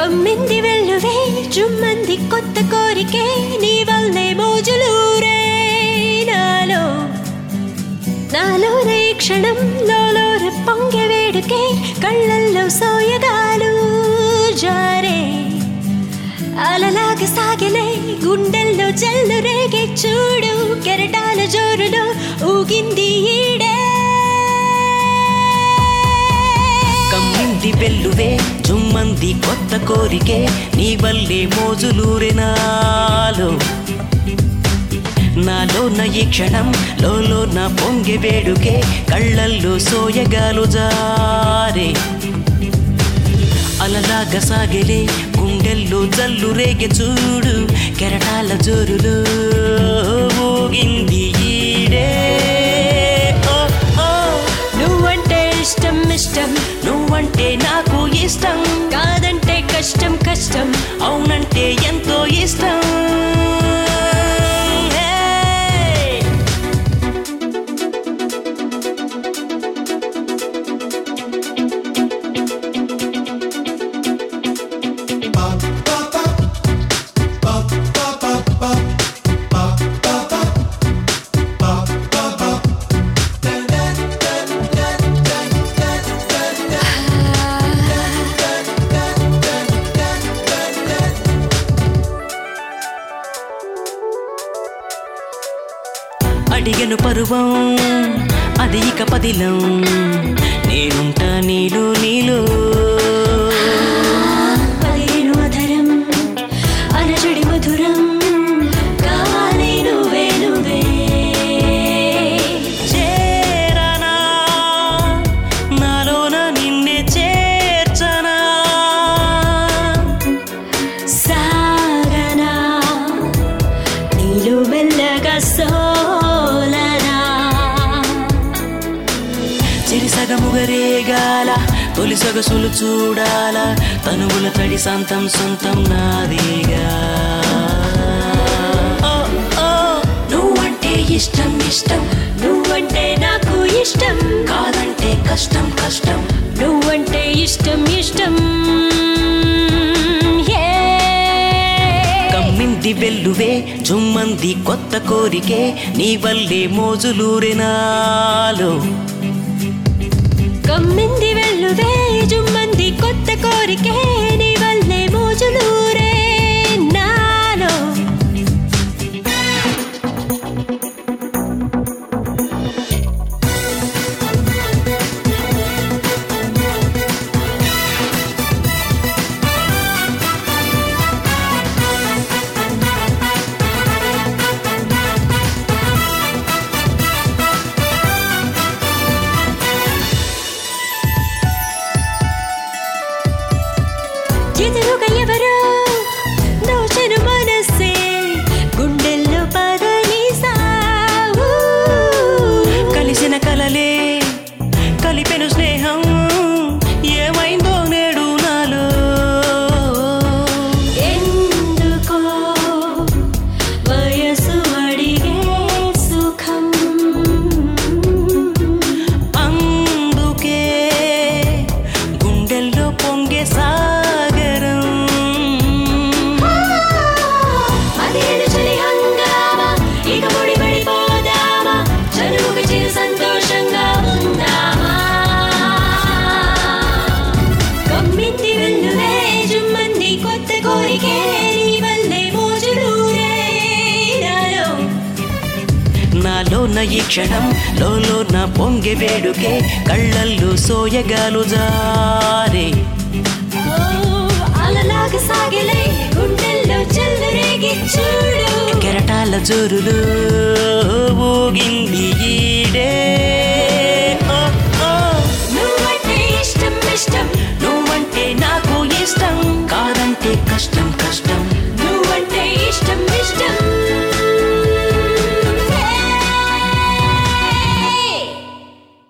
కమ్మింది వెళ్ళువే జుమ్మంది కొత్త కోరికే నీ వల్లే మోజులూరే నాలో నాలోన ఈ క్షణం లోలోన పొంగె వేడుకే కళ్ళల్లో సోయగాలు జారే అలలాగా సాగిలే గుండెల్లో జల్లు రేగే చూడు కెరటాల జోరులో ఊగింది ఈడే కమ్మింది వెల్లువే జుమ్మంది కొత్త కోరికే నీ వల్లే మోజులూరే నాలో నాలో నా ఈ క్షణం లోలో నా పొంగె వేడుకే కళ్ళల్లో సోయగాలు జారే అలలాగా సాగలే గుండెల్లో జల్లు రేగె చూడు కెరటాల జోరులో ఊగింది ఈడే ఓ ఓ నువ్వంటే ఇష్టం ఇష్టం నువ్వంటే నాకు ఇష్టం కాదంటే కష్టం కష్టం అవునంటే ఎంతో ఇష్టం హే! అడిగను పరువం అది ఇక పదిలం నేనుంటా నీలో నీలో పదిహేను అధరం అనజడి మధురం కావాలి నువ్వే నువ్వే చేరనా నాలోన నిన్నే చేర్చనా సాగనా నీలో మెల్లగా సోలనా చిరిసగముగరేగాల తొలి సొగసులు చూడాల తనువుల తడి సంతం సొంతం నాదేగా ఓ, ఓ, నువ్వంటే ఇష్టం ఇష్టం నువ్వంటే నాకు ఇష్టం కాదంటే కష్టం కష్టం నువ్వంటే ఇష్టం ఇష్టం Yeah. కమ్మింది వెల్లువే జుమ్మంది కొత్త కోరికే నీ వల్లే మోజులూరే నాలో కమ్మింది వెళ్ళువే జుమ్మంది కొత్త కోరికే నీ వల్లే మోజులూరే నాలో ఎదురుగా ఎవరో దోచను మనసే గుండెల్లో పదనిసావు కలిసిన కలలే కలిపెను స్నేహం ఏమైందో నేడు నాలో ఎందుకో వయసు అడిగే సుఖం అందుకే గుండెల్లో పొంగే సాగరం అదేడు చలి హంగామా ఇక ముడి పడిపోదామా చదువుకు చిరు సంతోషంగా ఉందామా కమ్మింది వెల్లువే జుమ్మంది కొత్త కోరికే నీ వల్లే మోజులూరే నాలో నాలో నా ఈ క్షణం లోలో నా పొంగే వేడుకే కళ్ళల్లో సోయగాలు జారే ఓ, అలలాగా సాగలే గుండెల్లో చెల్లరేగి చూడు కెరటాల జోరులు ఊగింది ఈడే